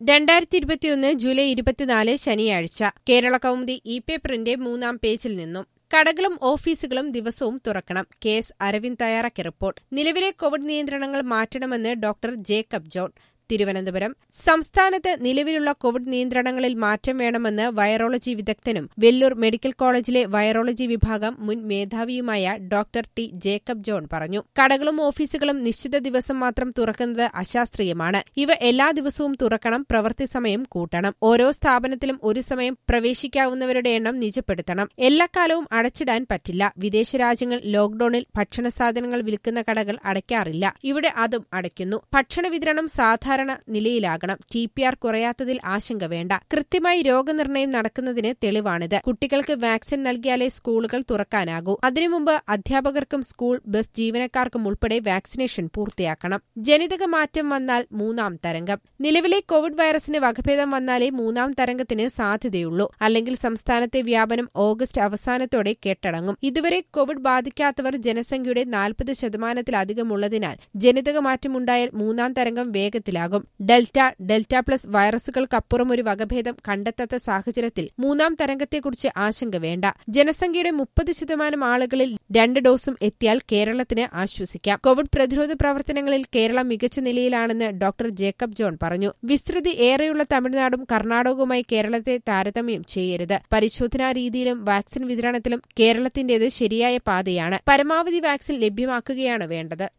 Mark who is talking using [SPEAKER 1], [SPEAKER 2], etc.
[SPEAKER 1] രണ്ടായിരത്തി ഇരുപത്തിയൊന്ന് ജൂലൈ ഇരുപത്തിനാല് ശനിയാഴ്ച കേരള കൗമുദി ഇ പേപ്പറിന്റെ മൂന്നാം പേജിൽ നിന്നും കടകളും ഓഫീസുകളും ദിവസവും തുറക്കണം കെ എസ് അരവിന്ദ് തയ്യാറാക്കിയ റിപ്പോർട്ട് നിലവിലെ കോവിഡ് നിയന്ത്രണങ്ങൾ മാറ്റണമെന്ന് ഡോക്ടർ ജേക്കബ് ജോൺ തിരുവനന്തപുരം സംസ്ഥാനത്ത് നിലവിലുള്ള കോവിഡ് നിയന്ത്രണങ്ങളിൽ മാറ്റം വേണമെന്ന് വൈറോളജി വിദഗ്ധനും വെല്ലൂർ മെഡിക്കൽ കോളേജിലെ വൈറോളജി വിഭാഗം മുൻ മേധാവിയുമായ ഡോക്ടർ ടി ജേക്കബ് ജോൺ പറഞ്ഞു കടകളും ഓഫീസുകളും നിശ്ചിത ദിവസം മാത്രം തുറക്കുന്നത് അശാസ്ത്രീയമാണ് ഇവ എല്ലാ ദിവസവും തുറക്കണം പ്രവൃത്തി സമയം കൂട്ടണം ഓരോ സ്ഥാപനത്തിലും ഒരു സമയം പ്രവേശിക്കാവുന്നവരുടെ എണ്ണം നിജപ്പെടുത്തണം എല്ലാ കാലവും അടച്ചിടാൻ പറ്റില്ല വിദേശ രാജ്യങ്ങൾ ലോക്ഡൌണിൽ ഭക്ഷണ സാധനങ്ങൾ വിൽക്കുന്ന കടകൾ അടയ്ക്കാറില്ല ഇവിടെ അതും അടയ്ക്കുന്നു ഭക്ഷണ വിതരണം സാധാരണ നിലയിലാകണം ടി പി ആർ കുറയാത്തതിൽ ആശങ്ക വേണ്ട കൃത്യമായി രോഗനിർണയം നടക്കുന്നതിന് തെളിവാണിത് കുട്ടികൾക്ക് വാക്സിൻ നൽകിയാലേ സ്കൂളുകൾ തുറക്കാനാകൂ അതിനു മുമ്പ് അധ്യാപകർക്കും സ്കൂൾ ബസ് ജീവനക്കാർക്കും ഉൾപ്പെടെ വാക്സിനേഷൻ പൂർത്തിയാക്കണം ജനിതക മാറ്റം വന്നാൽ മൂന്നാം തരംഗം നിലവിലെ കോവിഡ് വൈറസിന് വകഭേദം വന്നാലേ മൂന്നാം തരംഗത്തിന് സാധ്യതയുള്ളൂ അല്ലെങ്കിൽ സംസ്ഥാനത്തെ വ്യാപനം ഓഗസ്റ്റ് അവസാനത്തോടെ കെട്ടടങ്ങും ഇതുവരെ കോവിഡ് ബാധിക്കാത്തവർ ജനസംഖ്യയുടെ നാൽപ്പത് ശതമാനത്തിലധികമുള്ളതിനാൽ ജനിതക മാറ്റമുണ്ടായാൽ മൂന്നാം തരംഗം വേഗത്തിലാകും ഡെൽറ്റ ഡെൽറ്റ പ്ലസ് വൈറസുകൾക്കപ്പുറം ഒരു വകഭേദം കണ്ടെത്താത്ത സാഹചര്യത്തിൽ മൂന്നാം തരംഗത്തെക്കുറിച്ച് ആശങ്ക വേണ്ട ജനസംഖ്യയുടെ മുപ്പത് ശതമാനം ആളുകളിൽ രണ്ട് ഡോസും എത്തിയാൽ കേരളത്തിന് ആശ്വസിക്കാം കോവിഡ് പ്രതിരോധ പ്രവർത്തനങ്ങളിൽ കേരളം മികച്ച നിലയിലാണെന്ന് ഡോക്ടർ ജേക്കബ് ജോൺ പറഞ്ഞു വിസ്തൃതി ഏറെയുള്ള തമിഴ്നാടും കർണാടകവുമായി കേരളത്തെ താരതമ്യം ചെയ്യരുത് പരിശോധനാ രീതിയിലും വാക്സിൻ വിതരണത്തിലും കേരളത്തിന്റേത് ശരിയായ പാതയാണ് പരമാവധി വാക്സിൻ ലഭ്യമാക്കുകയാണ് വേണ്ടത്